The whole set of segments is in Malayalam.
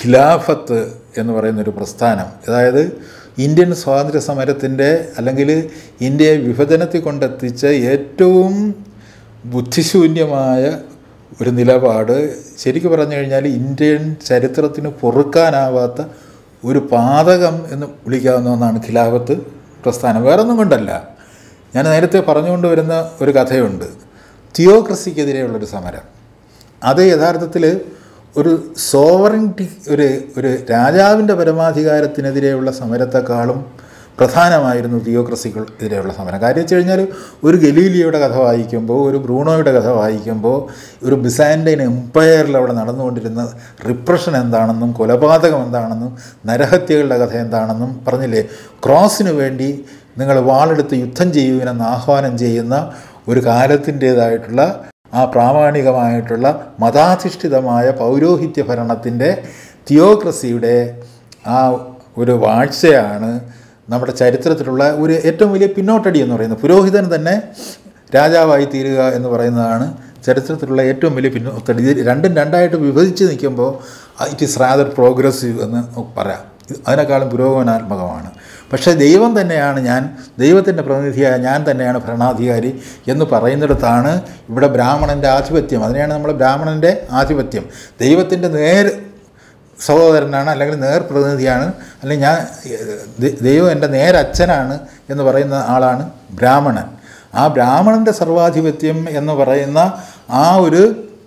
ഖിലാഫത്ത് എന്ന് പറയുന്നൊരു പ്രസ്ഥാനം അതായത് ഇന്ത്യൻ സ്വാതന്ത്ര്യ സമരത്തിൻ്റെ അല്ലെങ്കിൽ ഇന്ത്യയെ വിഭജനത്തിൽ കൊണ്ടെത്തിച്ച ഏറ്റവും ബുദ്ധിശൂന്യമായ ഒരു നിലപാട് ശരിക്കും പറഞ്ഞു കഴിഞ്ഞാൽ ഇന്ത്യൻ ചരിത്രത്തിന് പൊറുക്കാനാവാത്ത ഒരു പാതകം എന്ന് വിളിക്കാവുന്ന ഒന്നാണ് ഖിലാഫത്ത് പ്രസ്ഥാനം വേറൊന്നും കൊണ്ടല്ല ഞാൻ നേരത്തെ പറഞ്ഞുകൊണ്ട് വരുന്ന ഒരു കഥയുണ്ട് തിയോക്രസിക്കെതിരെയുള്ളൊരു സമരം അത് യഥാർത്ഥത്തിൽ ഒരു സോവറിൻറ്റി ഒരു ഒരു രാജാവിൻ്റെ പരമാധികാരത്തിനെതിരെയുള്ള സമരത്തെക്കാളും പ്രധാനമായിരുന്നു തിയോക്രസിക്കെതിരെയുള്ള സമരം കാര്യം വെച്ച് കഴിഞ്ഞാൽ ഒരു ഗലീലിയയുടെ കഥ വായിക്കുമ്പോൾ ഒരു ബ്രൂണോയുടെ കഥ വായിക്കുമ്പോൾ ഒരു ബിസാൻഡൈൻ എംപയറിൽ അവിടെ നടന്നുകൊണ്ടിരുന്ന റിപ്രഷൻ എന്താണെന്നും കൊലപാതകം എന്താണെന്നും നരഹത്യകളുടെ കഥ എന്താണെന്നും പറഞ്ഞില്ലേ ക്രോസിന് വേണ്ടി നിങ്ങൾ വാളെടുത്ത് യുദ്ധം ചെയ്യുവിനെന്ന് ആഹ്വാനം ചെയ്യുന്ന ഒരു കാലത്തിൻ്റേതായിട്ടുള്ള ആ പ്രാമാണികമായിട്ടുള്ള മതാധിഷ്ഠിതമായ പൗരോഹിത്യ ഭരണത്തിൻ്റെ തിയോക്രസിയുടെ ആ ഒരു വാഴ്ചയാണ് നമ്മുടെ ചരിത്രത്തിലുള്ള ഒരു ഏറ്റവും വലിയ പിന്നോട്ടടി എന്ന് പറയുന്നത് പുരോഹിതൻ തന്നെ രാജാവായി തീരുക എന്ന് പറയുന്നതാണ് ചരിത്രത്തിലുള്ള ഏറ്റവും വലിയ പിന്നോട്ടടി ഇത് രണ്ടും രണ്ടായിട്ട് വിഭജിച്ച് നിൽക്കുമ്പോൾ ഇറ്റ് ഇസ് റാദർ പ്രോഗ്രസീവ് എന്ന് പറയാം ഇത് അതിനേക്കാളും പുരോഗമനാത്മകമാണ് പക്ഷേ ദൈവം തന്നെയാണ് ഞാൻ ദൈവത്തിൻ്റെ പ്രതിനിധിയായ ഞാൻ തന്നെയാണ് ഭരണാധികാരി എന്ന് പറയുന്നിടത്താണ് ഇവിടെ ബ്രാഹ്മണൻ്റെ ആധിപത്യം അതിനെയാണ് നമ്മൾ ബ്രാഹ്മണൻ്റെ ആധിപത്യം ദൈവത്തിൻ്റെ നേർ സഹോദരനാണ് അല്ലെങ്കിൽ നേർ പ്രതിനിധിയാണ് അല്ലെങ്കിൽ ഞാൻ ദ- ദൈവം എൻ്റെ നേരച്ഛനാണ് എന്ന് പറയുന്ന ആളാണ് ബ്രാഹ്മണൻ ആ ബ്രാഹ്മണൻ്റെ സർവാധിപത്യം എന്ന് പറയുന്ന ആ ഒരു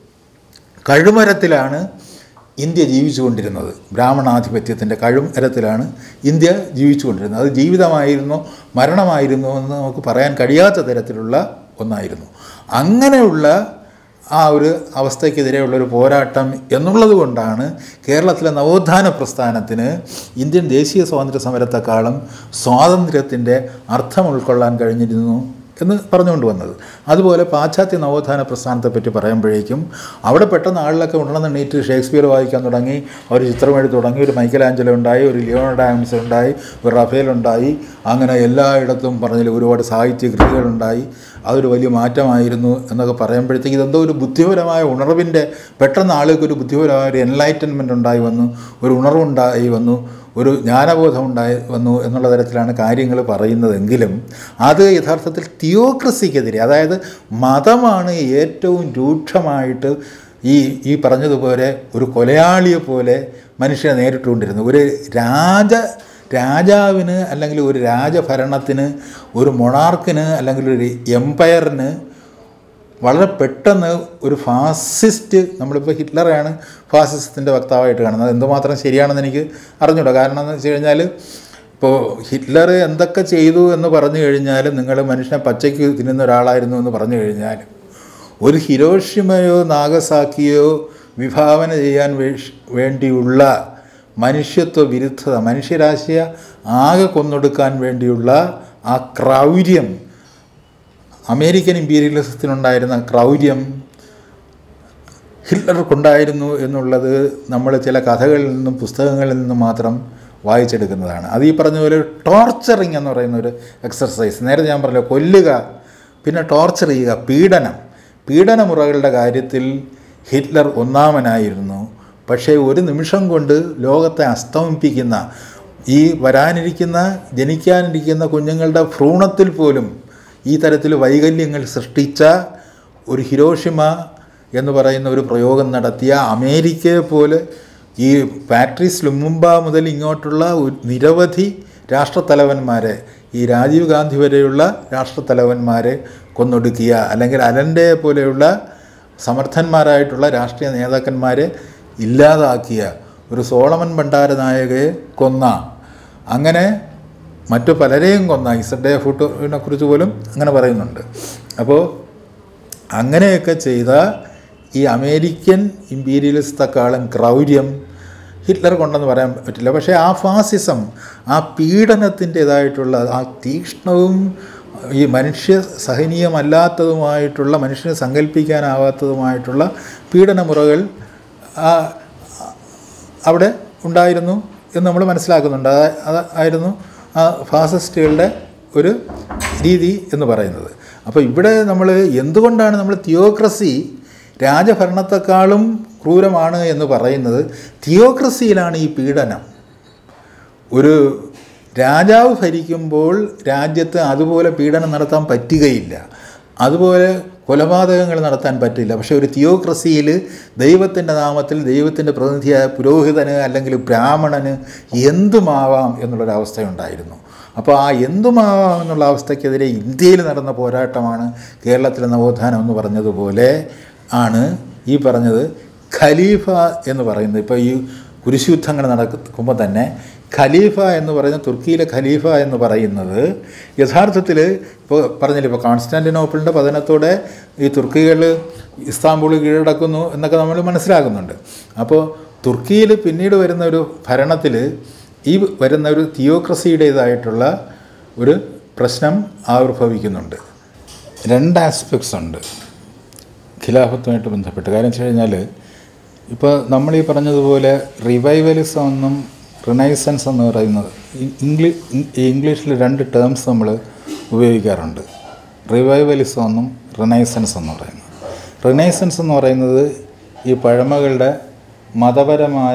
കഴുമരത്തിലാണ് ഇന്ത്യ ജീവിച്ചുകൊണ്ടിരുന്നത് ബ്രാഹ്മണാധിപത്യത്തിൻ്റെ കഴുമരത്തിലാണ് ഇന്ത്യ ജീവിച്ചുകൊണ്ടിരുന്നത് അത് ജീവിതമായിരുന്നോ മരണമായിരുന്നോ എന്ന് നമുക്ക് പറയാൻ കഴിയാത്ത തരത്തിലുള്ള ഒന്നായിരുന്നു അങ്ങനെയുള്ള ആ ഒരു അവസ്ഥയ്ക്കെതിരെയുള്ളൊരു പോരാട്ടം എന്നുള്ളത് കൊണ്ടാണ് കേരളത്തിലെ നവോത്ഥാന പ്രസ്ഥാനത്തിന് ഇന്ത്യൻ ദേശീയ സ്വാതന്ത്ര്യ സമരത്തെക്കാളും സ്വാതന്ത്ര്യത്തിൻ്റെ അർത്ഥം ഉൾക്കൊള്ളാൻ കഴിഞ്ഞിരുന്നു എന്ന് പറഞ്ഞുകൊണ്ട് വന്നത് അതുപോലെ പാശ്ചാത്യ നവോത്ഥാന പ്രസ്ഥാനത്തെപ്പറ്റി പറയുമ്പോഴേക്കും അവിടെ പെട്ടെന്ന് ആളിലൊക്കെ ഉണർന്ന് എണീറ്റ് ഷേക്സ്പിയർ വായിക്കാൻ തുടങ്ങി ഒരു ചിത്രം എഴുതി തുടങ്ങി ഒരു മൈക്കൽ ആഞ്ചലോ ഉണ്ടായി ഒരു ലിയോണോ ഡാംസ് ഉണ്ടായി ഒരു റഫേൽ ഉണ്ടായി അങ്ങനെ എല്ലായിടത്തും പറഞ്ഞില്ല ഒരുപാട് സാഹിത്യ കൃതികളുണ്ടായി അതൊരു വലിയ മാറ്റമായിരുന്നു എന്നൊക്കെ പറയുമ്പോഴത്തേക്ക് ഇതെന്തോ ഒരു ബുദ്ധിപരമായ ഉണർവിൻ്റെ പെട്ടെന്ന് ആളുകൾക്ക് ഒരു ബുദ്ധിപരമായ ഒരു എൻലൈറ്റൻമെൻറ്റ് ഉണ്ടായി വന്നു ഒരു ഉണർവുണ്ടായി വന്നു ഒരു ജ്ഞാനബോധം ഉണ്ടായി വന്നു എന്നുള്ള തരത്തിലാണ് കാര്യങ്ങൾ പറയുന്നതെങ്കിലും അത് യഥാർത്ഥത്തിൽ തിയോക്രസിക്കെതിരെ അതായത് മതമാണ് ഏറ്റവും രൂക്ഷമായിട്ട് ഈ ഈ പറഞ്ഞതുപോലെ ഒരു കൊലയാളിയെ പോലെ മനുഷ്യനെ നേരിട്ടുകൊണ്ടിരുന്നു ഒരു രാജ രാജാവിന് അല്ലെങ്കിൽ ഒരു രാജഭരണത്തിന് ഒരു മൊണാർക്കിന് അല്ലെങ്കിൽ ഒരു എംപയറിന് വളരെ പെട്ടെന്ന് ഒരു ഫാസിസ്റ്റ് നമ്മളിപ്പോൾ ഹിറ്റ്ലറെയാണ് ഫാസിസത്തിൻ്റെ വക്താവായിട്ട് കാണുന്നത് എന്തുമാത്രം ശരിയാണെന്ന് എനിക്ക് അറിഞ്ഞൂടാ കാരണം എന്ന് വെച്ച് കഴിഞ്ഞാൽ ഇപ്പോൾ ഹിറ്റ്ലർ എന്തൊക്കെ ചെയ്തു എന്ന് പറഞ്ഞു കഴിഞ്ഞാൽ നിങ്ങൾ മനുഷ്യനെ പച്ചയ്ക്ക് തിന്നുന്ന ഒരാളായിരുന്നു എന്ന് പറഞ്ഞു കഴിഞ്ഞാൽ ഒരു ഹിരോഷിമയോ നാഗസാക്കിയോ വിഭാവന ചെയ്യാൻ വേ- വേണ്ടിയുള്ള മനുഷ്യത്വ വിരുദ്ധത മനുഷ്യരാശിയെ ആകെ കൊന്നൊടുക്കാൻ വേണ്ടിയുള്ള ആ ക്രൗര്യം അമേരിക്കൻ ഇമ്പീരിയലിസത്തിനുണ്ടായിരുന്ന ക്രൗര്യം ഹിറ്റ്ലർക്കുണ്ടായിരുന്നു എന്നുള്ളത് നമ്മൾ ചില കഥകളിൽ നിന്നും പുസ്തകങ്ങളിൽ നിന്നും മാത്രം വായിച്ചെടുക്കുന്നതാണ് അത് ഈ പറഞ്ഞ പോലെ ടോർച്ചറിങ് എന്ന് പറയുന്ന ഒരു എക്സർസൈസ് നേരെ ഞാൻ പറഞ്ഞല്ലോ കൊല്ലുക പിന്നെ ടോർച്ചർ ചെയ്യുക പീഡനം പീഡനമുറകളുടെ കാര്യത്തിൽ ഹിറ്റ്ലർ ഒന്നാമനായിരുന്നു പക്ഷേ ഒരു നിമിഷം കൊണ്ട് ലോകത്തെ അസ്തമിപ്പിക്കുന്ന ഈ വരാനിരിക്കുന്ന ജനിക്കാനിരിക്കുന്ന കുഞ്ഞുങ്ങളുടെ ഭ്രൂണത്തിൽ പോലും ഈ തരത്തിൽ വൈകല്യങ്ങൾ സൃഷ്ടിച്ച ഒരു ഹിരോഷിമ എന്ന് പറയുന്ന ഒരു പ്രയോഗം നടത്തിയ അമേരിക്കയെ പോലെ ഈ പാട്രീസ് ലുമുമ്പ മുതൽ ഇങ്ങോട്ടുള്ള ഒരു നിരവധി രാഷ്ട്രത്തലവന്മാരെ ഈ രാജീവ് ഗാന്ധി വരെയുള്ള രാഷ്ട്രത്തലവന്മാരെ കൊന്നൊടുക്കിയ അല്ലെങ്കിൽ അലൻ്റെ പോലെയുള്ള സമർത്ഥന്മാരായിട്ടുള്ള രാഷ്ട്രീയ നേതാക്കന്മാരെ ഇല്ലാതാക്കിയ ഒരു സോളമൻ ഭണ്ഡാരനായകയെ കൊന്ന അങ്ങനെ മറ്റു പലരെയും കൊന്ന ഇസഡേ ഫുട്ടിനെ കുറിച്ച് പോലും അങ്ങനെ പറയുന്നുണ്ട് അപ്പോൾ അങ്ങനെയൊക്കെ ചെയ്ത ഈ അമേരിക്കൻ ഇമ്പീരിയലിസത്തെക്കാളും ക്രൗര്യം ഹിറ്റ്ലർ കൊണ്ടെന്ന് പറയാൻ പറ്റില്ല പക്ഷേ ആ ഫാസിസം ആ പീഡനത്തിൻ്റേതായിട്ടുള്ള ആ തീക്ഷ്ണവും ഈ മനുഷ്യ സഹനീയമല്ലാത്തതുമായിട്ടുള്ള മനുഷ്യന് സങ്കല്പിക്കാനാവാത്തതുമായിട്ടുള്ള പീഡനമുറകൾ ആ, അവിടെ ഉണ്ടായിരുന്നു എന്ന് നമ്മൾ മനസ്സിലാക്കുന്നുണ്ട് അത് അത് ആയിരുന്നു ആ ഫാസിസ്റ്റുകളുടെ ഒരു രീതി എന്ന് പറയുന്നത് അപ്പോൾ ഇവിടെ നമ്മൾ എന്തുകൊണ്ടാണ് നമ്മൾ തിയോക്രസി രാജഭരണത്തെക്കാളും ക്രൂരമാണ് എന്ന് പറയുന്നത് തിയോക്രസിയിലാണ് ഈ പീഡനം ഒരു രാജാവ് ഭരിക്കുമ്പോൾ രാജ്യത്ത് അതുപോലെ പീഡനം നടത്താൻ പറ്റുകയില്ല അതുപോലെ കൊലപാതകങ്ങൾ നടത്താൻ പറ്റില്ല പക്ഷേ ഒരു തിയോക്രസിയിൽ ദൈവത്തിൻ്റെ നാമത്തിൽ ദൈവത്തിൻ്റെ പ്രതിനിധിയായ പുരോഹിതന് അല്ലെങ്കിൽ ബ്രാഹ്മണന് എന്തുമാവാം എന്നുള്ളൊരവസ്ഥയുണ്ടായിരുന്നു അപ്പോൾ ആ എന്തുമാവാം എന്നുള്ള അവസ്ഥയ്ക്കെതിരെ ഇന്ത്യയിൽ നടന്ന പോരാട്ടമാണ് കേരളത്തിലെ നവോത്ഥാനം എന്ന് പറഞ്ഞതുപോലെ ആണ് ഈ പറഞ്ഞത് ഖലീഫ എന്ന് പറയുന്നത് ഇപ്പോൾ ഈ കുരിശുയുദ്ധങ്ങൾ നടക്കുമ്പോൾ തന്നെ ഖലീഫ എന്ന് പറയുന്ന തുർക്കിയിലെ ഖലീഫ എന്ന് പറയുന്നത് യഥാർത്ഥത്തിൽ ഇപ്പോൾ പറഞ്ഞില്ല ഇപ്പോൾ കോൺസ്റ്റാൻറ്റിനോപ്പിളിൻ്റെ പതനത്തോടെ ഈ തുർക്കികൾ ഇസ്താംബൂൾ കീഴടക്കുന്നു എന്നൊക്കെ നമ്മൾ മനസ്സിലാക്കുന്നുണ്ട് അപ്പോൾ തുർക്കിയിൽ പിന്നീട് വരുന്ന ഒരു ഭരണത്തിൽ ഈ വരുന്ന ഒരു തിയോക്രസിയുടേതായിട്ടുള്ള ഒരു പ്രശ്നം ആവിർഭവിക്കുന്നുണ്ട് രണ്ട് ആസ്പെക്ട്സ് ഉണ്ട് ഖിലാഫത്തുമായിട്ട് ബന്ധപ്പെട്ട് കാര്യം വെച്ച് കഴിഞ്ഞാൽ ഇപ്പോൾ നമ്മൾ ഈ പറഞ്ഞതുപോലെ റിവൈവലിസം എന്നും റിനൈസൻസ് എന്ന് പറയുന്നത് ഇംഗ്ലീഷ് ഇംഗ്ലീഷിൽ രണ്ട് ടേംസ് നമ്മൾ ഉപയോഗിക്കാറുണ്ട് റിവൈവലിസം എന്നും റിനൈസൻസ് എന്ന് പറയുന്നത് റിനൈസൻസ് എന്ന് പറയുന്നത് ഈ പഴമകളുടെ മതപരമായ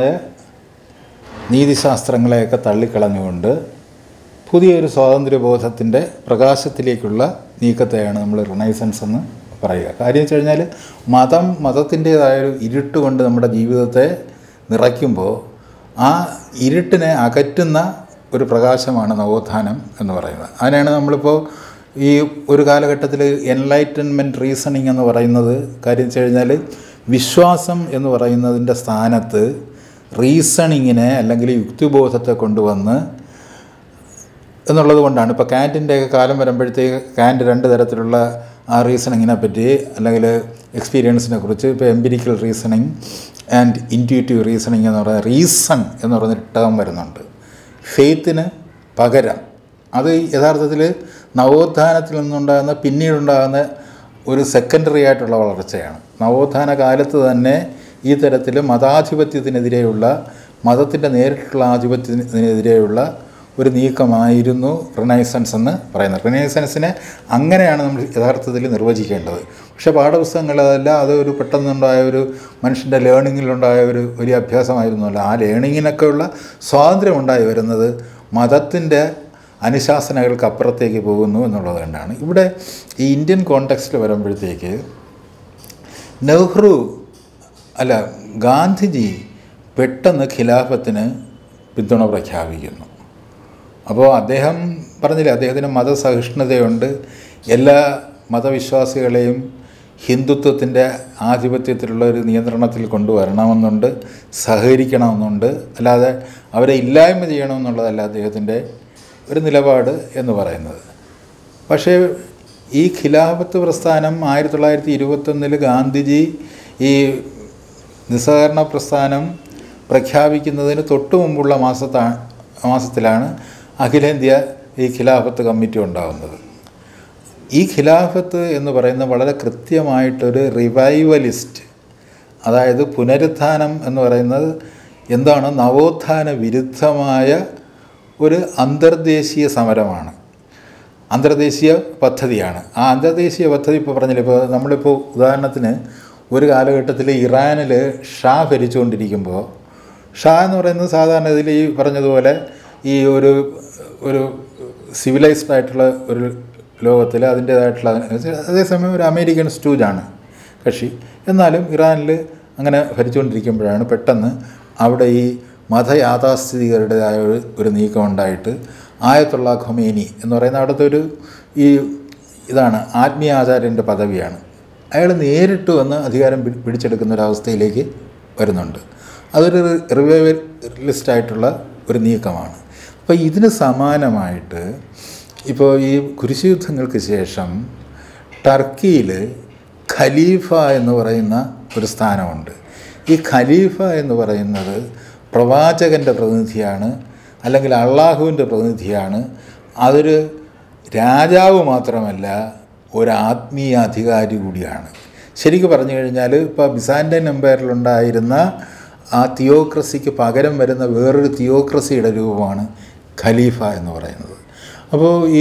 നീതിശാസ്ത്രങ്ങളെയൊക്കെ തള്ളിക്കളഞ്ഞുകൊണ്ട് പുതിയൊരു സ്വാതന്ത്ര്യബോധത്തിൻ്റെ പ്രകാശത്തിലേക്കുള്ള നീക്കത്തെയാണ് നമ്മൾ റിനൈസൻസ് എന്ന് പറയുക കാര്യം വെച്ച് കഴിഞ്ഞാൽ മതം മതത്തിൻ്റേതായൊരു ഇരുട്ട് കൊണ്ട് നമ്മുടെ ജീവിതത്തെ നിറയ്ക്കുമ്പോൾ ആ ഇരുട്ടിനെ അകറ്റുന്ന ഒരു പ്രകാശമാണ് നവോത്ഥാനം എന്ന് പറയുന്നത് അതിനാണ് നമ്മളിപ്പോൾ ഈ ഒരു കാലഘട്ടത്തിൽ എൻലൈറ്റൻമെൻറ്റ് റീസണിങ് എന്ന് പറയുന്നത് കാര്യം വെച്ച് കഴിഞ്ഞാൽ വിശ്വാസം എന്ന് പറയുന്നതിൻ്റെ സ്ഥാനത്ത് റീസണിങ്ങിനെ അല്ലെങ്കിൽ യുക്തിബോധത്തെ കൊണ്ടുവന്ന് എന്നുള്ളത് കൊണ്ടാണ് ഇപ്പോൾ കാൻറ്റിൻ്റെയൊക്കെ കാലം വരുമ്പോഴത്തേക്ക് കാൻറ്റ് രണ്ട് തരത്തിലുള്ള ആ റീസണിങ്ങിനെ പറ്റി അല്ലെങ്കിൽ എക്സ്പീരിയൻസിനെ കുറിച്ച് ഇപ്പോൾ empirical reasoning and intuitive reasoning എന്ന് പറയുന്ന റീസൺ എന്ന് പറയുന്നൊരു ടേം വരുന്നുണ്ട് ഫെയ്ത്തിന് പകരം അത് യഥാർത്ഥത്തിൽ നവോത്ഥാനത്തിൽ നിന്നുണ്ടാകുന്ന പിന്നീടുണ്ടാകുന്ന ഒരു സെക്കൻഡറി ആയിട്ടുള്ള വളർച്ചയാണ് നവോത്ഥാന കാലത്ത് തന്നെ ഈ തരത്തിൽ മതാധിപത്യത്തിനെതിരെയുള്ള മതത്തിൻ്റെ നേരിട്ടുള്ള ആധിപത്യത്തിനെതിരെയുള്ള ഒരു നീക്കമായിരുന്നു റിനൈസൻസ് എന്ന് പറയുന്നത് റിനൈസൻസിനെ അങ്ങനെയാണ് നമ്മൾ യഥാർത്ഥത്തിൽ നിർവചിക്കേണ്ടത് പക്ഷേ പാഠപുസ്തകങ്ങൾ അതല്ല അത് ഒരു പെട്ടെന്നുണ്ടായ ഒരു മനുഷ്യൻ്റെ ലേണിങ്ങിലുണ്ടായ ഒരു വലിയ അഭ്യാസമായിരുന്നല്ലോ ആ ലേണിങ്ങിനൊക്കെയുള്ള സ്വാതന്ത്ര്യം ഉണ്ടായി വരുന്നത് മതത്തിൻ്റെ അനുശാസനകൾക്ക് അപ്പുറത്തേക്ക് പോകുന്നു എന്നുള്ളത് കൊണ്ടാണ് ഇവിടെ ഈ ഇന്ത്യൻ കോണ്ടെക്സ്റ്റിൽ വരുമ്പോഴത്തേക്ക് നെഹ്റു അല്ല ഗാന്ധിജി പെട്ടെന്ന് ഖിലാഫത്തിന് പിന്തുണ പ്രഖ്യാപിക്കുന്നു അപ്പോൾ അദ്ദേഹം പറഞ്ഞില്ലേ അദ്ദേഹത്തിന് മതസഹിഷ്ണുതയുണ്ട് എല്ലാ മതവിശ്വാസികളെയും ഹിന്ദുത്വത്തിൻ്റെ ആധിപത്യത്തിലുള്ള ഒരു നിയന്ത്രണത്തിൽ കൊണ്ടുവരണമെന്നുണ്ട് സഹകരിക്കണമെന്നുണ്ട് അല്ലാതെ അവരെ ഇല്ലായ്മ ചെയ്യണമെന്നുള്ളതല്ല അദ്ദേഹത്തിൻ്റെ ഒരു നിലപാട് എന്ന് പറയുന്നത് പക്ഷേ ഈ ഖിലാഫത്ത് പ്രസ്ഥാനം ആയിരത്തി തൊള്ളായിരത്തി ഇരുപത്തൊന്നിൽ ഗാന്ധിജി ഈ നിസ്സഹകരണ പ്രസ്ഥാനം പ്രഖ്യാപിക്കുന്നതിന് തൊട്ടു മുമ്പുള്ള മാസത്താ മാസത്തിലാണ് അഖിലേന്ത്യ ഈ ഖിലാഫത്ത് കമ്മിറ്റി ഉണ്ടാകുന്നത് ഈ ഖിലാഫത്ത് എന്ന് പറയുന്നത് വളരെ കൃത്യമായിട്ടൊരു റിവൈവലിസ്റ്റ് അതായത് പുനരുത്ഥാനം എന്ന് പറയുന്നത് എന്താണ് നവോത്ഥാന വിരുദ്ധമായ ഒരു അന്തർദേശീയ സമരമാണ് അന്തർദേശീയ പദ്ധതിയാണ് ആ അന്തർദേശീയ പദ്ധതി ഇപ്പോൾ പറഞ്ഞില്ല ഇപ്പോൾ നമ്മളിപ്പോൾ ഉദാഹരണത്തിന് ഒരു കാലഘട്ടത്തിൽ ഇറാനിൽ ഷാ ഭരിച്ചുകൊണ്ടിരിക്കുമ്പോൾ ഷാ എന്ന് പറയുന്നത് സാധാരണ ഇതിൽ ഈ പറഞ്ഞതുപോലെ ഈ ഒരു ഒരു സിവിലൈസ്ഡ് ആയിട്ടുള്ള ഒരു ലോകത്തിൽ അതിൻ്റേതായിട്ടുള്ള അതേസമയം ഒരു അമേരിക്കൻ സ്റ്റൂജാണ് കക്ഷി എന്നാലും ഇറാനിൽ അങ്ങനെ ഭരിച്ചുകൊണ്ടിരിക്കുമ്പോഴാണ് പെട്ടെന്ന് അവിടെ ഈ മതയാഥാസ്ഥിതികരുടേതായ ഒരു ഒരു നീക്കം ഉണ്ടായിട്ട് ആയത്തുള്ള ഖൊമേനി എന്ന് പറയുന്ന അവിടുത്തെ ഒരു ഈ ഇതാണ് ആത്മീയ ആചാര്യൻ്റെ പദവിയാണ് അയാൾ നേരിട്ട് വന്ന് അധികാരം പി- പിടിച്ചെടുക്കുന്ന ഒരവസ്ഥയിലേക്ക് വരുന്നുണ്ട് അതൊരു റിവൈവലിസ്റ്റ് ആയിട്ടുള്ള ഒരു നീക്കമാണ് അപ്പോൾ ഇതിന് സമാനമായിട്ട് ഇപ്പോൾ ഈ കുരിശ് യുദ്ധങ്ങൾക്ക് ശേഷം ടർക്കിയിൽ ഖലീഫ എന്ന് പറയുന്ന ഒരു സ്ഥാനമുണ്ട് ഈ ഖലീഫ എന്ന് പറയുന്നത് പ്രവാചകൻ്റെ പ്രതിനിധിയാണ് അല്ലെങ്കിൽ അള്ളാഹുവിൻ്റെ പ്രതിനിധിയാണ് അതൊരു രാജാവ് മാത്രമല്ല ഒരു ആത്മീയ അധികാരി കൂടിയാണ് ശരിക്കും പറഞ്ഞു കഴിഞ്ഞാൽ ഇപ്പോൾ ബിസാൻഡൈൻ എംപയറിലുണ്ടായിരുന്ന ആ തിയോക്രസിക്ക് പകരം വരുന്ന വേറൊരു തിയോക്രസിയുടെ രൂപമാണ് ഖലീഫ എന്ന് പറയുന്നത് അപ്പോൾ ഈ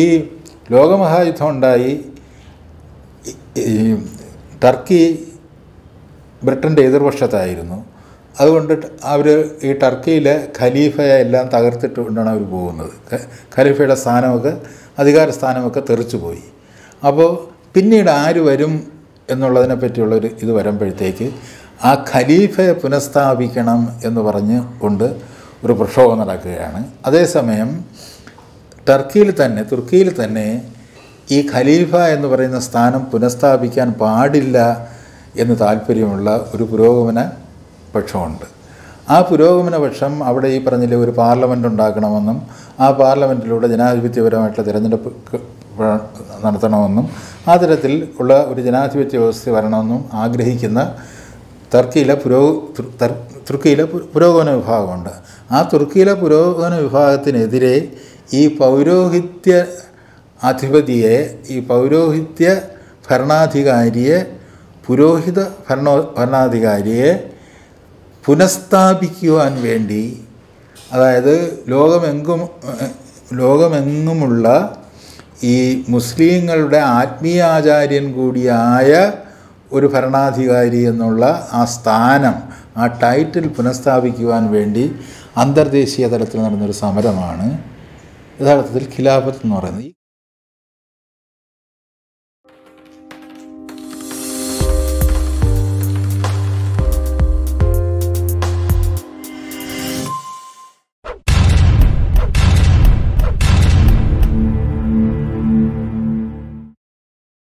ലോകമഹായുദ്ധം ഉണ്ടായി ഈ- ഈ ടർക്കി ബ്രിട്ടൻ്റെ എതിർപക്ഷത്തായിരുന്നു അതുകൊണ്ട് അവർ ഈ ടർക്കിയിലെ ഖലീഫയെ എല്ലാം തകർത്തിട്ടുകൊണ്ടാണ് അവർ പോകുന്നത് ഖ- ഖലീഫയുടെ സ്ഥാനമൊക്കെ അധികാര സ്ഥാനമൊക്കെ തെറിച്ചു പോയി അപ്പോൾ പിന്നീട് ആര് വരും എന്നുള്ളതിനെ പറ്റിയുള്ളൊരു ഇത് വരുമ്പോഴത്തേക്ക് ആ ഖലീഫയെ പുനഃസ്ഥാപിക്കണം എന്ന് പറഞ്ഞ് കൊണ്ട് ഒരു പ്രക്ഷോഭം നടക്കുകയാണ് അതേസമയം ടർക്കിയിൽ തന്നെ തുർക്കിയിൽ തന്നെ ഈ ഖലീഫ എന്ന് പറയുന്ന സ്ഥാനം പുനഃസ്ഥാപിക്കാൻ പാടില്ല എന്ന് താല്പര്യമുള്ള ഒരു പുരോഗമന പക്ഷമുണ്ട് ആ പുരോഗമന പക്ഷം അവിടെ ഈ പറഞ്ഞില്ലേ ഒരു പാർലമെൻറ്റ് ഉണ്ടാക്കണമെന്നും ആ പാർലമെൻറ്റിലൂടെ ജനാധിപത്യപരമായിട്ടുള്ള തിരഞ്ഞെടുപ്പ് ക- വ- നടത്തണമെന്നും ആ തരത്തിൽ ഉള്ള ഒരു ജനാധിപത്യ വ്യവസ്ഥ വരണമെന്നും ആഗ്രഹിക്കുന്ന ടർക്കിയിലെ പുരോ തുർ- തർ- തുർക്കിയിലെ പു- പുരോഗമന വിഭാഗമുണ്ട് ആ തുർക്കിയിലെ പുരോഗമന വിഭാഗത്തിനെതിരെ ഈ പൗരോഹിത്യ അധിപതിയെ ഈ പൗരോഹിത്യ ഭരണാധികാരിയെ പുരോഹിത ഭരണോ ഭരണാധികാരിയെ പുനഃസ്ഥാപിക്കുവാൻ വേണ്ടി അതായത് ലോകമെങ്കും ഏഹ്, ലോകമെങ്ങുമുള്ള ഈ മുസ്ലിങ്ങളുടെ ആത്മീയാചാര്യൻ കൂടിയായ ഒരു ഭരണാധികാരി എന്നുള്ള ആ സ്ഥാനം ആ ടൈറ്റിൽ പുനഃസ്ഥാപിക്കുവാൻ വേണ്ടി അന്തർദേശീയ തലത്തിൽ നടന്നൊരു സമരമാണ് യഥാർത്ഥത്തിൽ ഖിലാഫത്ത് എന്ന് പറയുന്നത് ഈ